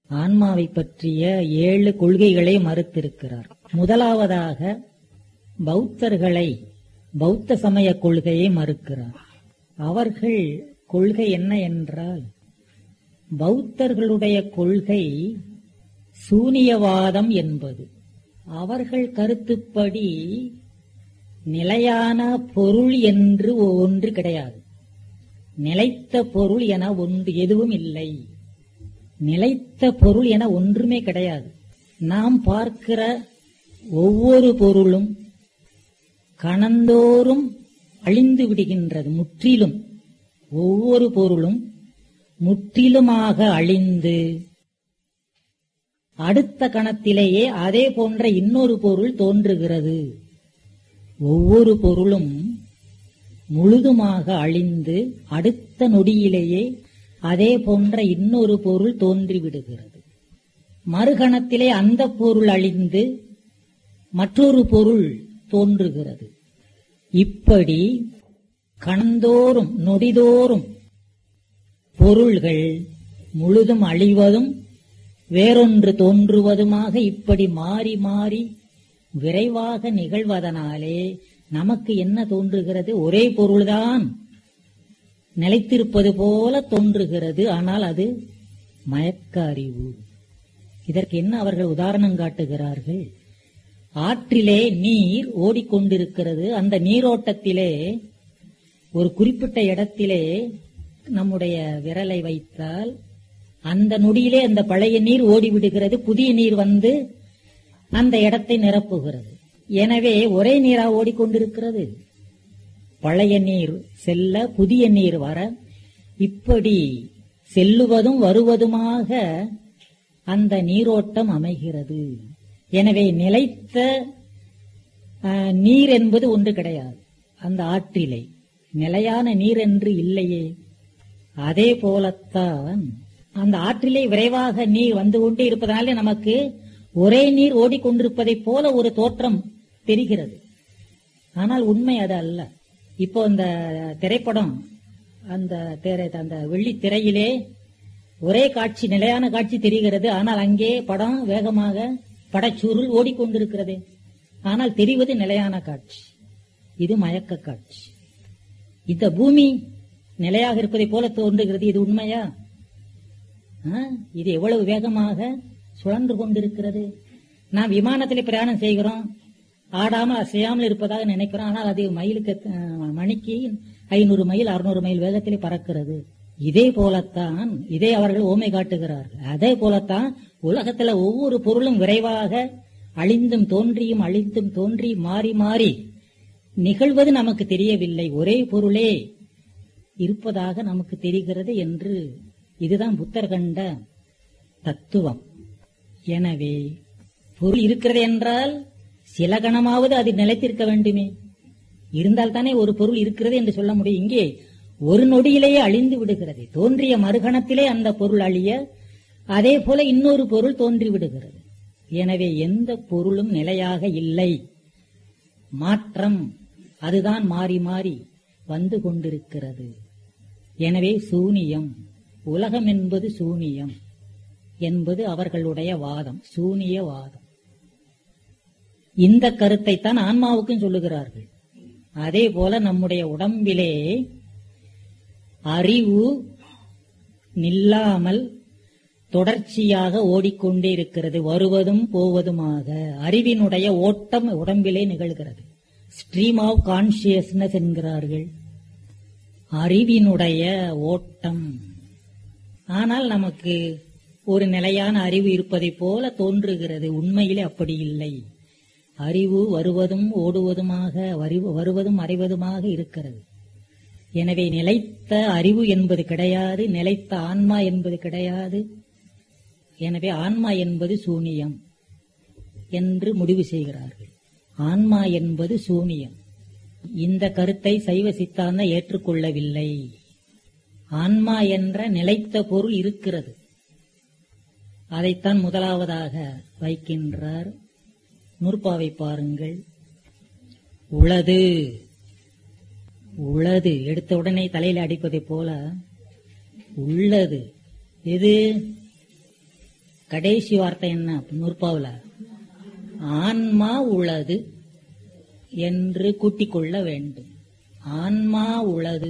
ஆன்மாவை பற்றிய ஏழு கொள்கைகளை மறுத்திருக்கிறார் முதலாவதாக பௌத்தர்களை பௌத்த சமய கொள்கையை மறுக்கிறார் அவர்கள் கொள்கை என்ன என்றால் பௌத்தர்களுடைய கொள்கை சூனியவாதம் என்பது அவர்கள் கருத்துப்படி நிலையான பொருள் என்று ஒன்று கிடையாது நிலைத்த பொருள் என ஒன்று எதுவும் இல்லை நிலைத்த பொருள் என ஒன்றுமே கிடையாது நாம் பார்க்கிற ஒவ்வொரு பொருளும் கணந்தோறும் அழிந்து விடுகின்றது முற்றிலும் ஒவ்வொரு பொருளும் முற்றிலுமாக அழிந்து அடுத்த கணத்திலேயே அதே போன்ற இன்னொரு பொருள் தோன்றுகிறது ஒவ்வொரு பொருளும் முழுதுமாக அழிந்து அடுத்த நொடியிலேயே அதே போன்ற இன்னொரு பொருள் தோன்றிவிடுகிறது மறுகணத்திலே அந்த பொருள் அழிந்து மற்றொரு பொருள் தோன்றுகிறது இப்படி கணந்தோறும் நொடிதோறும் பொருள்கள் முழுதும் அழிவதும் வேறொன்று தோன்றுவதுமாக இப்படி மாறி மாறி விரைவாக நிகழ்வதனாலே நமக்கு என்ன தோன்றுகிறது ஒரே பொருள்தான் நிலைத்திருப்பது போல தோன்றுகிறது ஆனால் அது மயக்க அறிவு இதற்கு என்ன அவர்கள் உதாரணம் காட்டுகிறார்கள் ஆற்றிலே நீர் ஓடிக்கொண்டிருக்கிறது அந்த நீரோட்டத்திலே ஒரு குறிப்பிட்ட இடத்திலே நம்முடைய விரலை வைத்தால் அந்த நொடியிலே அந்த பழைய நீர் ஓடிவிடுகிறது புதிய நீர் வந்து அந்த இடத்தை நிரப்புகிறது எனவே ஒரே நீரா ஓடிக்கொண்டிருக்கிறது பழைய நீர் செல்ல புதிய நீர் வர இப்படி செல்லுவதும் வருவதுமாக அந்த நீரோட்டம் அமைகிறது எனவே நிலைத்த அஹ், நீர் என்பது ஒன்று கிடையாது அந்த ஆற்றிலே நிலையான நீர் என்று இல்லையே அதே போலத்தான் அந்த ஆற்றிலே விரைவாக நீர் வந்து கொண்டே இருப்பதனாலே நமக்கு ஒரே நீர் ஓடிக்கொண்டிருப்பதைப் போல ஒரு தோற்றம் தெரிகிறது ஆனால் உண்மை அது அல்ல இப்போ இந்த திரைப்படம் அந்த திரை அந்த வெள்ளி திரையிலே ஒரே காட்சி நிலையான காட்சி தெரிகிறது ஆனால் அங்கே படம் வேகமாக படச்சுருள் ஓடிக்கொண்டிருக்கிறது ஆனால் தெரிவது நிலையான காட்சி இது மயக்க காட்சி இந்த பூமி நிலையாக இருப்பதை போல தோன்றுகிறது இது உண்மையா ஆ? இது எவ்வளவு வேகமாக சுழன்று கொண்டிருக்கிறது நாம் விமானத்திலே பிரயாணம் செய்கிறோம் ஆடாமல் அசையாமல் இருப்பதாக நினைக்கிறோம் ஆனால் அது மைலுக்கு அஹ், மணிக்கு ஐநூறு மைல் அறுநூறு மைல் வேகத்திலே பறக்கிறது இதே போலத்தான் இதை அவர்கள் ஓமை காட்டுகிறார்கள் அதே போலத்தான் உலகத்துல ஒவ்வொரு பொருளும் விரைவாக அழிந்தும் தோன்றியும் அழிந்தும் தோன்றி மாறி மாறி நிகழ்வது நமக்கு தெரியவில்லை ஒரே பொருளே இருப்பதாக நமக்கு தெரிகிறது என்று இதுதான் புத்தர் கண்ட தத்துவம் எனவே பொருள் இருக்கிறது என்றால் சில கணமாவது அது நிலைத்திருக்க வேண்டுமே இருந்தால் தானே ஒரு பொருள் இருக்கிறது என்று சொல்ல முடியும் இங்கே ஒரு நொடியிலேயே அழிந்து விடுகிறது தோன்றிய மறுகணத்திலே அந்த பொருள் அழிய அதே போல இன்னொரு பொருள் தோன்றி விடுகிறது எனவே எந்த பொருளும் நிலையாக இல்லை மாற்றம் அதுதான் மாறி மாறி வந்து கொண்டிருக்கிறது எனவே சூனியம் உலகம் என்பது சூனியம் என்பது அவர்களுடைய வாதம் சூனிய வாதம் இந்த கருத்தை தான் ஆன்மாவுக்கும் சொல்லுகிறார்கள் அதே போல நம்முடைய உடம்பிலே அறிவு நில்லாமல் தொடர்ச்சியாக ஓடிக்கொண்டே இருக்கிறது வருவதும் போவதுமாக அறிவினுடைய ஓட்டம் உடம்பிலே நிகழ்கிறது ஸ்ட்ரீம் ஆஃப் கான்சியஸ்னஸ் என்கிறார்கள் அறிவினுடைய ஓட்டம் ஆனால் நமக்கு ஒரு நிலையான அறிவு இருப்பதைப் போல தோன்றுகிறது உண்மையிலே அப்படி இல்லை அறிவு வருவதும் ஓடுவதுமாக அறிவு வருவதும் அறிவதுமாக இருக்கிறது எனவே நிலைத்த அறிவு என்பது கிடையாது நிலைத்த ஆன்மா என்பது கிடையாது எனவே ஆன்மா என்பது சூனியம் என்று முடிவு செய்கிறார்கள் ஆன்மா என்பது சூனியம் இந்த கருத்தை சைவ சித்தாந்தம் ஏற்றுக்கொள்ளவில்லை ஆன்மா என்ற நிலைத்த பொருள் இருக்கிறது அதைத்தான் முதலாவதாக வைக்கின்றார் நூற்பாவை பாருங்கள் உளது உளது எடுத்த உடனே தலையில அடிப்பதைப் போல உள்ளது எது கடைசி வார்த்தை என்ன நூற்பாவுல ஆன்மா உளது என்று கூட்டிக் கொள்ள வேண்டும் ஆன்மா உளது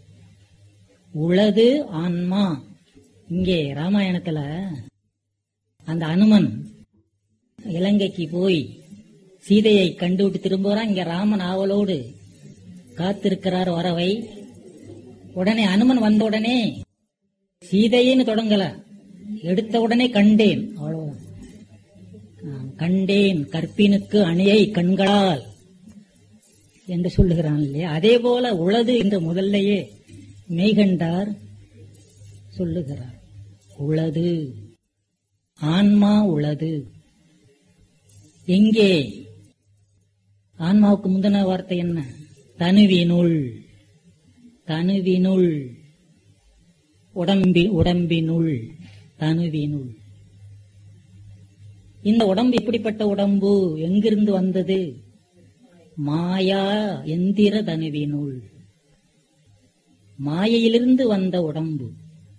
உளது ஆன்மா இங்கே ராமாயணத்துல அந்த அனுமன் இலங்கைக்கு போய் சீதையை கண்டுவிட்டு திரும்புறான் இங்க ராமன் ஆவலோடு காத்திருக்கிறார் வரவை உடனே அனுமன் வந்த உடனே சீதைன்னு தொடங்கல எடுத்த உடனே கண்டேன் அவ்வளவுதான் ஆ, கண்டேன் கற்பினுக்கு அணியை கண்களால் என்று சொல்லுகிறான் இல்லையா அதே போல உளது என்று முதல்லையே மெய்கண்டார் சொல்லுகிறார் உளது ஆன்மா உளது எங்கே ஆன்மாவுக்கு முந்தின வார்த்தை என்ன தனுவினுள் தனுவினுள் உடம்பி உடம்பினுள் தனுவினுள் இந்த உடம்பு எப்படிப்பட்ட உடம்பு எங்கிருந்து வந்தது மாயா எந்திர தனுவினுள் மாயையிலிருந்து வந்த உடம்பு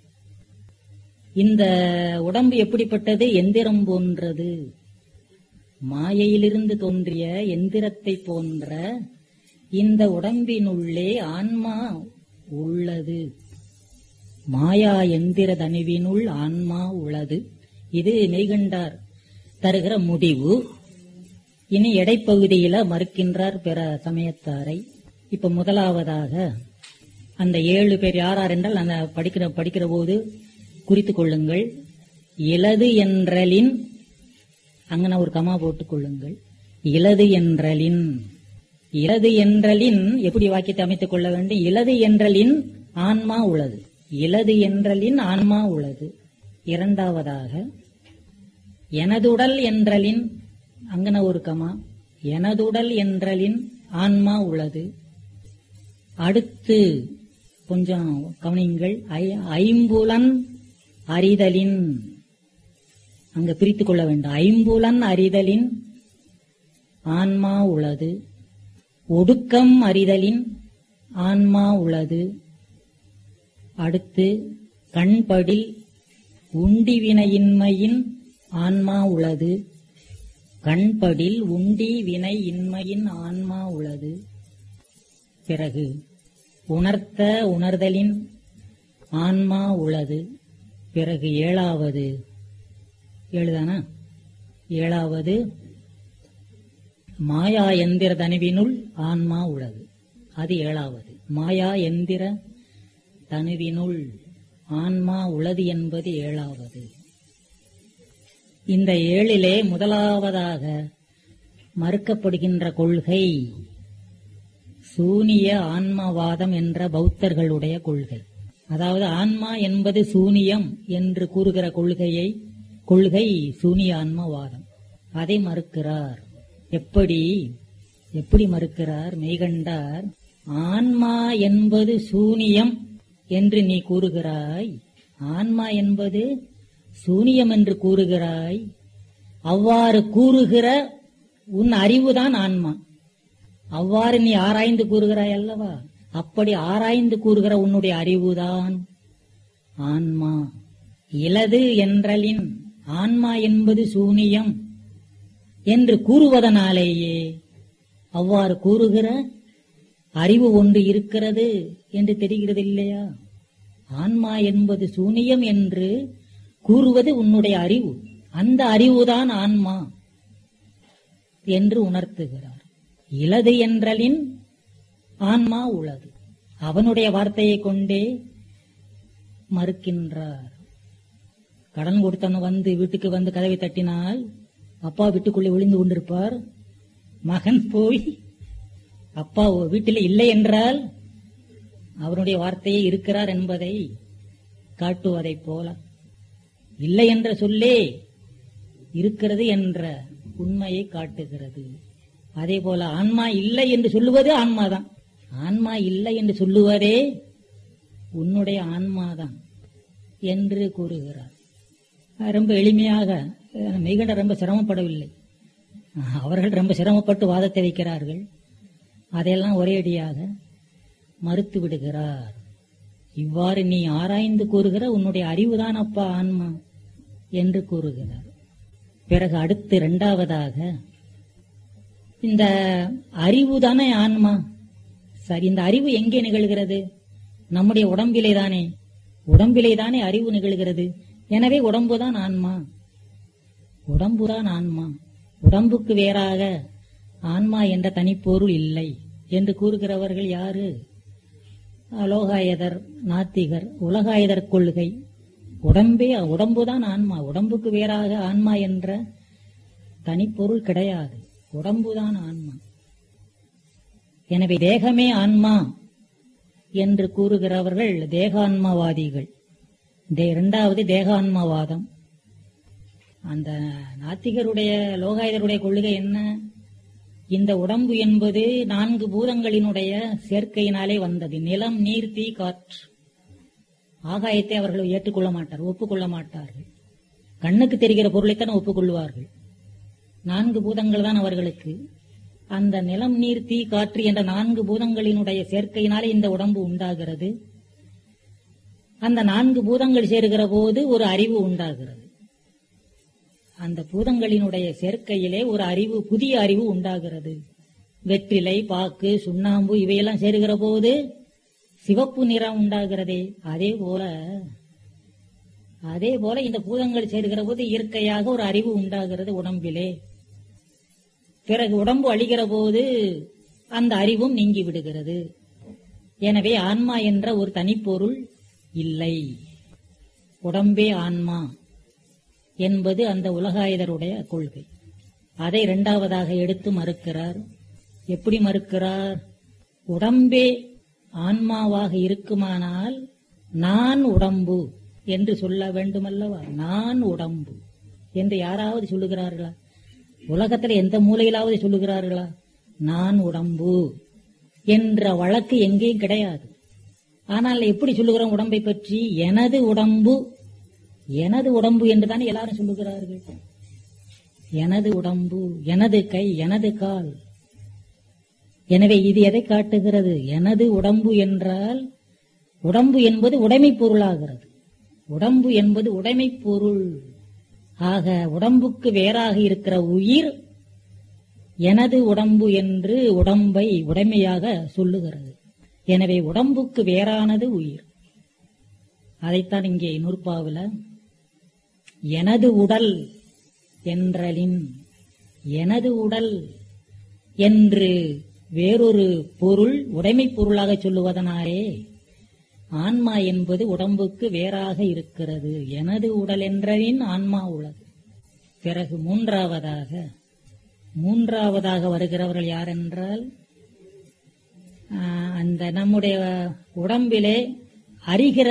இந்த உடம்பு எப்படிப்பட்டது எந்திரம் போன்றது மாயையிலிருந்து தோன்றிய எந்திரத்தை போன்ற இந்த உடம்பினுள்ளே ஆன்மா உள்ளது மாயா எந்திர தனுவினுள் ஆன்மா உள்ளது இது மெய்கண்டார் தருகிற முடிவு இனி எடைப்பகுதியில மறுக்கின்றார் பிற சமயத்தாரை இப்ப முதலாவதாக அந்த ஏழு பேர் யார் யார் என்றால் அந்த படிக்கிற படிக்கிற போது குறித்துக் கொள்ளுங்கள் இலது என்றலின் அங்கன ஒரு கமா போட்டுக் கொள்ளுங்கள் இலது என்றலின் இலது என்றலின் எப்படி வாக்கியத்தை அமைத்துக் கொள்ள வேண்டும் இலது என்றலின் ஆன்மா உளது இலது என்றலின் ஆன்மா உளது இரண்டாவதாக எனதுடல் என்றலின் அங்கன ஒரு கமா எனதுடல் என்றலின் ஆன்மா உள்ளது அடுத்து கொஞ்சம் கவனியுங்கள் ஐ- ஐம்புலன் அறிதலின் அங்க பிரித்துக் கொள்ள வேண்டும் ஐம்புலன் அறிதலின் ஆன்மா உளது ஒடுக்கம் அறிதலின் ஆன்மா உளது அடுத்து கண்படில் உண்டிவினையின்மையின் ஆன்மா உளது கண்படில் உண்டி வினை இன்மையின் ஆன்மா உளது பிறகு உணர்த்த உணர்தலின் ஆன்மா உளது பிறகு ஏழாவது ஏழுதானா ஏழாவது மாயா எந்திர தனுவினுள் ஆன்மா உளது அது ஏழாவது மாயா எந்திர தனுவினுள் ஆன்மா உளது என்பது ஏழாவது இந்த ஏழிலே முதலாவதாக மறுக்கப்படுகின்ற கொள்கை சூனிய ஆன்மவாதம் என்ற பௌத்தர்களுடைய கொள்கை அதாவது ஆன்மா என்பது சூனியம் என்று கூறுகிற கொள்கையை கொள்கை சூனிய ஆன்மவாதம் அதை மறுக்கிறார் எப்படி எப்படி மறுக்கிறார் மெய்கண்டார் ஆன்மா என்பது சூனியம் என்று நீ கூறுகிறாய் ஆன்மா என்பது சூனியம் என்று கூறுகிறாய் அவ்வாறு கூறுகிற உன் அறிவுதான் ஆன்மா அவ்வாறு நீ ஆராய்ந்து கூறுகிறாய் அல்லவா அப்படி ஆராய்ந்து கூறுகிற உன்னுடைய அறிவுதான் ஆன்மா இலது என்றலின் ஆன்மா என்பது சூனியம் என்று கூறுவதனாலேயே அவ்வாறு கூறுகிற அறிவு ஒன்று இருக்கிறது என்று தெரிகிறது இல்லையா ஆன்மா என்பது சூனியம் என்று கூறுவது உன்னுடைய அறிவு அந்த அறிவுதான் ஆன்மா என்று உணர்த்துகிறார் இலது என்றலின் ஆன்மா உளது அவனுடைய வார்த்தையை கொண்டே மறுக்கின்றார் கடன் கொடுத்தவன் வந்து வீட்டுக்கு வந்து கதவை தட்டினால் அப்பா வீட்டுக்குள்ளே ஒளிந்து கொண்டிருப்பார் மகன் போய் அப்பா வீட்டில் இல்லை என்றால் அவருடைய வார்த்தையே இருக்கிறார் என்பதை காட்டுவதைப் போல இல்லை என்ற சொல்லே இருக்கிறது என்ற உண்மையை காட்டுகிறது அதே போல ஆன்மா இல்லை என்று சொல்லுவது ஆன்மாதான் ஆன்மா இல்லை என்று சொல்லுவதே உன்னுடைய ஆன்மாதான் என்று கூறுகிறார் ரொம்ப எளிமையாக அஹ், மெய்கண்ட ரொம்ப சிரமப்படவில்லை அஹ், அவர்கள் ரொம்ப சிரமப்பட்டு வாதத்தை வைக்கிறார்கள் அதையெல்லாம் ஒரேடியாக மறுத்து விடுகிறார் இவ்வாறு நீ ஆராய்ந்து கூறுகிற உன்னுடைய அறிவுதான் அப்பா ஆன்மா என்று கூறுகிறார் பிறகு அடுத்து இரண்டாவதாக இந்த அறிவு தானே ஆன்மா சரி இந்த அறிவு எங்கே நிகழ்கிறது நம்முடைய உடம்பிலே தானே உடம்பிலே தானே அறிவு நிகழ்கிறது எனவே உடம்புதான் ஆன்மா உடம்புதான் ஆன்மா உடம்புக்கு வேறாக ஆன்மா என்ற தனிப்பொருள் இல்லை என்று கூறுகிறவர்கள் யாரு லோகாயதர் நாத்திகர் உலகாயதர் கொள்கை உடம்பே உடம்புதான் ஆன்மா உடம்புக்கு வேறாக ஆன்மா என்ற தனிப்பொருள் கிடையாது உடம்புதான் ஆன்மா எனவே தேகமே ஆன்மா என்று கூறுகிறவர்கள் தேகான்மவாதிகள் தே- இரண்டாவது தேகான்மவாதம் அந்த நாத்திகருடைய லோகாயதருடைய கொள்கை என்ன இந்த உடம்பு என்பது நான்கு பூதங்களினுடைய சேர்க்கையினாலே வந்தது நிலம் நீர் தீ காற்று ஆகாயத்தை அவர்கள் ஏற்றுக்கொள்ள மாட்டார் ஒப்புக்கொள்ள மாட்டார்கள் கண்ணுக்கு தெரிகிற பொருளைத்தான் ஒப்புக்கொள்வார்கள் நான்கு பூதங்கள் தான் அவர்களுக்கு அந்த நிலம் நீர் தீ காற்று என்ற நான்கு பூதங்களினுடைய சேர்க்கையினாலே இந்த உடம்பு உண்டாகிறது அந்த நான்கு பூதங்கள் சேருகிற போது ஒரு அறிவு உண்டாகிறது அந்த பூதங்களினுடைய சேர்க்கையிலே ஒரு அறிவு புதிய அறிவு உண்டாகிறது வெற்றிலை பாக்கு சுண்ணாம்பு இவையெல்லாம் சேருகிற போது சிவப்பு நிறம் உண்டாகிறதே அதே போல அதே போல இந்த பூதங்கள் சேருகிற போது இயற்கையாக ஒரு அறிவு உண்டாகிறது உடம்பிலே பிறகு உடம்பு அழிகிற போது அந்த அறிவும் நீங்கி விடுகிறது எனவே ஆன்மா என்ற ஒரு தனிப்பொருள் இல்லை உடம்பே ஆன்மா என்பது அந்த உலகாயுதருடைய கொள்கை அதை இரண்டாவதாக எடுத்து மறுக்கிறார் எப்படி மறுக்கிறார் உடம்பே ஆன்மாவாக இருக்குமானால் நான் உடம்பு என்று சொல்ல வேண்டுமல்லவா நான் உடம்பு என்று யாராவது சொல்லுகிறார்களா உலகத்தில் எந்த மூலையிலாவது சொல்லுகிறார்களா நான் உடம்பு என்ற வழக்கு எங்கேயும் கிடையாது ஆனால் எப்படி சொல்லுகிறோம் உடம்பை பற்றி எனது உடம்பு எனது உடம்பு என்றுதானே எல்லாரும் சொல்லுகிறார்கள் எனது உடம்பு எனது கை எனது கால் எனவே இது எதை காட்டுகிறது எனது உடம்பு என்றால் உடம்பு என்பது உடைமை பொருளாகிறது உடம்பு என்பது உடைமை பொருள் ஆக உடம்புக்கு வேறாக இருக்கிற உயிர் எனது உடம்பு என்று உடம்பை உடைமையாக சொல்லுகிறது எனவே உடம்புக்கு வேறானது உயிர் அதைத்தான் இங்கே நூற்பாவில் எனது உடல் என்றலின் எனது உடல் என்று வேறொரு பொருள் உடைமை பொருளாக சொல்லுவதனாலே ஆன்மா என்பது உடம்புக்கு வேறாக இருக்கிறது எனது உடல் என்றலின் ஆன்மா உள்ளது பிறகு மூன்றாவதாக மூன்றாவதாக வருகிறவர்கள் யார் என்றால் ஆஹ், அந்த நம்முடைய உடம்பிலே அறிகிற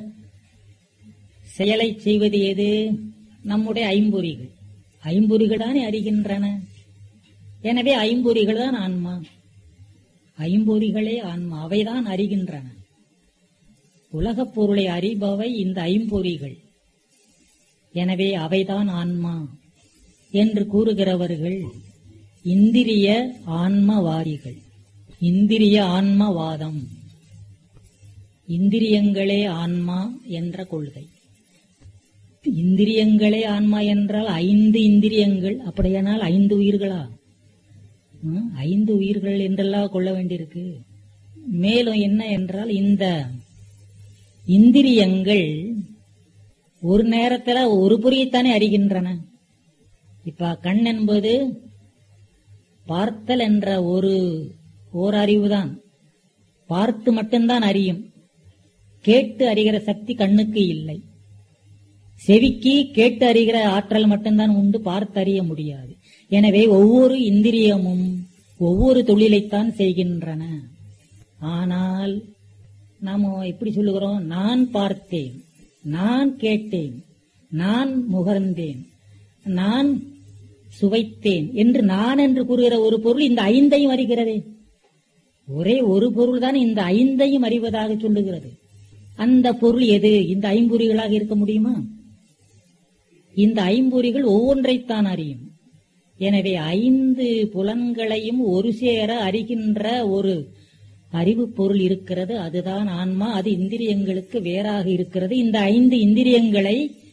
செயலை செய்வது எது நம்முடைய ஐம்பொறிகள் ஐம்பொறிகள் தானே அறிகின்றன எனவே ஐம்பொறிகள் தான் ஆன்மா ஐம்பொறிகளே ஆன்மா அவைதான் அறிகின்றன உலகப் பொருளை அறிபவை இந்த ஐம்பொறிகள் எனவே அவைதான் ஆன்மா என்று கூறுகிறவர்கள் இந்திரிய ஆன்மவாதிகள் இந்திரிய ஆன்மவாதம் இந்திரியங்களே ஆன்மா என்ற கொள்கை இந்திரியங்களே ஆன்மா என்றால் ஐந்து இந்திரியங்கள் அப்படியானால் ஐந்து உயிர்களா ம், ஐந்து உயிர்கள் என்றெல்லாம் கொள்ள வேண்டியிருக்கு மேலும் என்ன என்றால் இந்த இந்திரியங்கள் ஒரு நேரத்துல ஒரு பொறியைத்தானே அறிகின்றன இப்ப கண் என்பது பார்த்தல் என்ற ஒரு ஓர் அறிவுதான் பார்த்து மட்டும்தான் அறியும் கேட்டு அறிகிற சக்தி கண்ணுக்கு இல்லை செவிக்கு கேட்டு அறிகிற ஆற்றல் மட்டும்தான் உண்டு பார்த்தறிய முடியாது எனவே ஒவ்வொரு இந்திரியமும் ஒவ்வொரு தொழிலைத்தான் செய்கின்றன ஆனால் நாம எப்படி சொல்லுகிறோம் நான் பார்த்தேன் நான் கேட்டேன் நான் முகர்ந்தேன் நான் சுவைத்தேன் என்று நான் என்று கூறுகிற ஒரு பொருள் இந்த ஐந்தையும் அறிகிறதே ஒரே ஒரு பொருள் தான் இந்த ஐந்தையும் அறிவதாக சொல்லுகிறது அந்த பொருள் எது இந்த ஐம்பொறிகளாக இருக்க முடியுமா இந்த ஐம்பொறிகள் ஒவ்வொன்றைத்தான் அறியும் எனவே ஐந்து புலன்களையும் ஒரு சேர அறிகின்ற ஒரு அறிவு பொருள் இருக்கிறது அதுதான் ஆன்மா அது இந்திரியங்களுக்கு வேறாக இருக்கிறது இந்த ஐந்து இந்திரியங்களை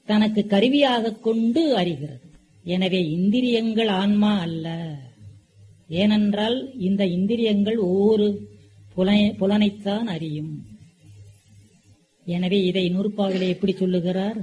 தனக்கு கருவியாக கொண்டு அறிகிறது எனவே இந்திரியங்கள் ஆன்மா அல்ல ஏனென்றால் இந்த இந்திரியங்கள் ஒவ்வொரு புல- புலனைத்தான் அறியும் எனவே இதை நூற்பாவிலே எப்படி சொல்லுகிறார்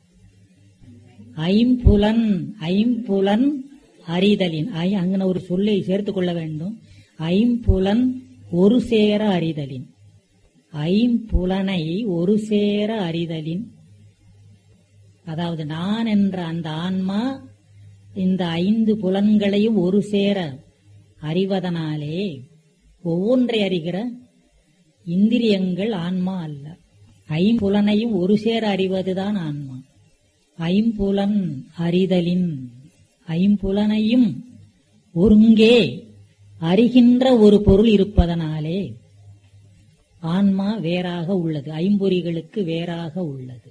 ஐம்புலன் ஐம்புலன் அறிதலின் ஐ அங்கன ஒரு சொல்லை சேர்த்துக் கொள்ள வேண்டும் ஐம்புலன் ஒரு சேர அறிதலின் ஐம்புலனை ஒரு சேர அறிதலின் அதாவது நான் என்ற அந்த ஆன்மா இந்த ஐந்து புலன்களையும் ஒரு சேர அறிவதனாலே ஒவ்வொன்றை அறிகிற இந்திரியங்கள் ஆன்மா அல்ல ஐம்புலனையும் ஒரு சேர அறிவதுதான் ஆன்மா ஐம்புலன் அறிதலின் ஐம்புலனையும் ஒருங்கே அறிகின்ற ஒரு பொருள் இருப்பதனாலே ஆன்மா வேறாக உள்ளது ஐம்பொறிகளுக்கு வேறாக உள்ளது